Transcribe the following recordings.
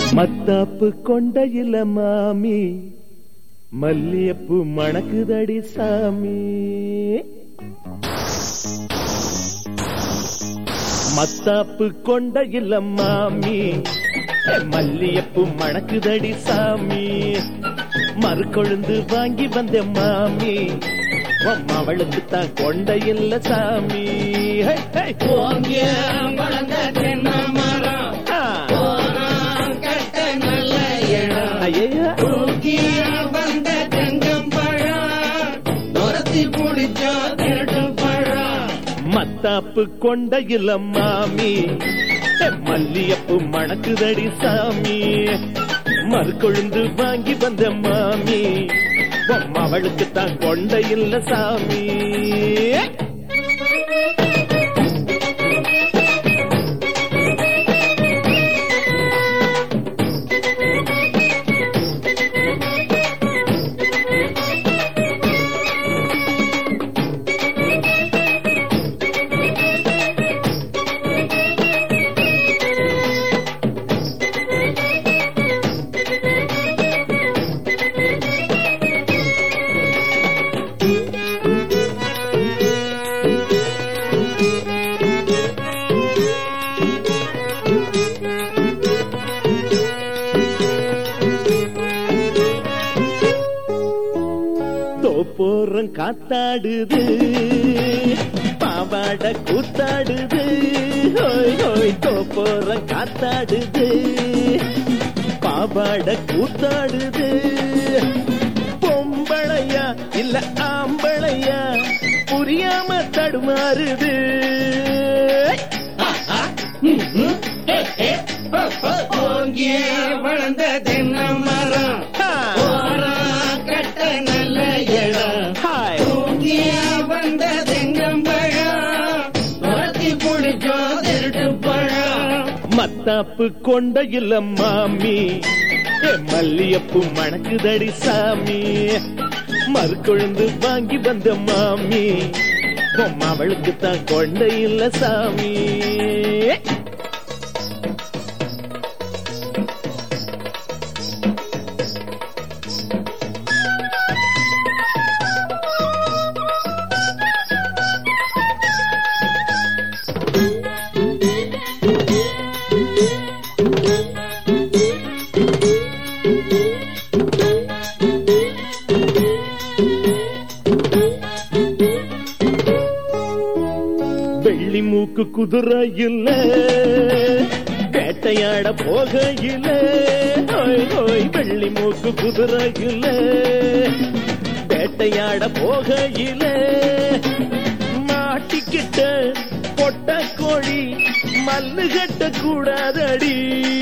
மத்தாப்பு கொண்டையில மாமி மல்லியப்பு மணக்குதடி சாமி மத்தாப்பு கொண்டையில மாமி மல்லியப்பு மணக்குதடி சாமி மறுக்கொழுந்து வாங்கி வந்த மாமி அவளுக்கு தான் கொண்டையில்ல சாமி ஹே, ஹே. ஓங்கிய வளர்ந்த தென்னை மரம் ஆ. போனான் கட்ட நல்ல இடம் ஐயையா. தூக்கிய வந்த தெங்கம்பழம் துரத்தி பிடிச்சா திருட்டு பழம் மத்தாப்பு கொண்டையில மாமி மல்லியப்பு மணக்குதடி சாமி மறுக்கொழுந்து வாங்கி வந்த மாமி அவளுக்கு தான் கொண்டையில்ல சாமி தோப்போரம் காத்தாடுது பாவாட கூத்தாடுது ஹோய் ஹோய் தோப்போரம் காத்தாடுது பாவாட கூத்தாடுது பொம்பளையா இல்ல ஆம்பளையா புரியாம தடுமாறுது ஓங்கிய வளர்ந்த தென்னை மரம் ஹா. போனான் கட்ட நல்ல இடம் ஹாய் தூக்கிய வந்த தெங்கம்பழம் துரத்தி பிடிச்சா திருட்டு பழம் மத்தாப்பு கொண்டையில மாமி ஏ மல்லியப்பு மணக்குதடி சாமி மறுக்கொழுந்து வாங்கி வந்த மாமி உம் அவளுக்கு தான் கொண்டையில்ல சாமி வெள்ளி மூக்கு குதிரை இல்ல வேட்டையாட போகையில ஹோய் ஹோய் வெள்ளி மூக்கு குதிரை இல்ல வேட்டையாட போகையில மாட்டிக்கிட்ட பொட்ட கோழி மல்லு கட்ட கூடாதடி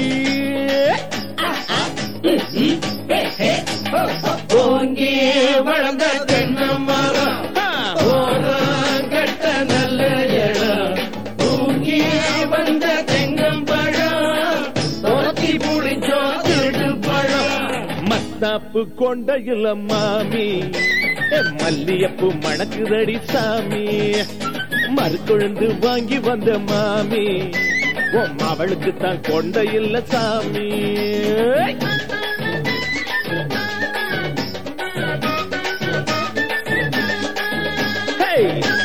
ஓங்கி வளர்ந்த தென்னை மரம் ஆ. போனான் கட்ட நல்ல இடம் தூக்கி வந்த தெங்கம்பழம் துரத்தி பிடிச்சா திருட்டு பழம் மத்தாப்பு கொண்டையில மாமி ஏ மல்லியப்பு மணக்குதடி சாமி மறுக்கொழுந்து வாங்கி வந்த மாமி உம் அவளுக்கு தான் கொண்டையில்ல சாமி Hey!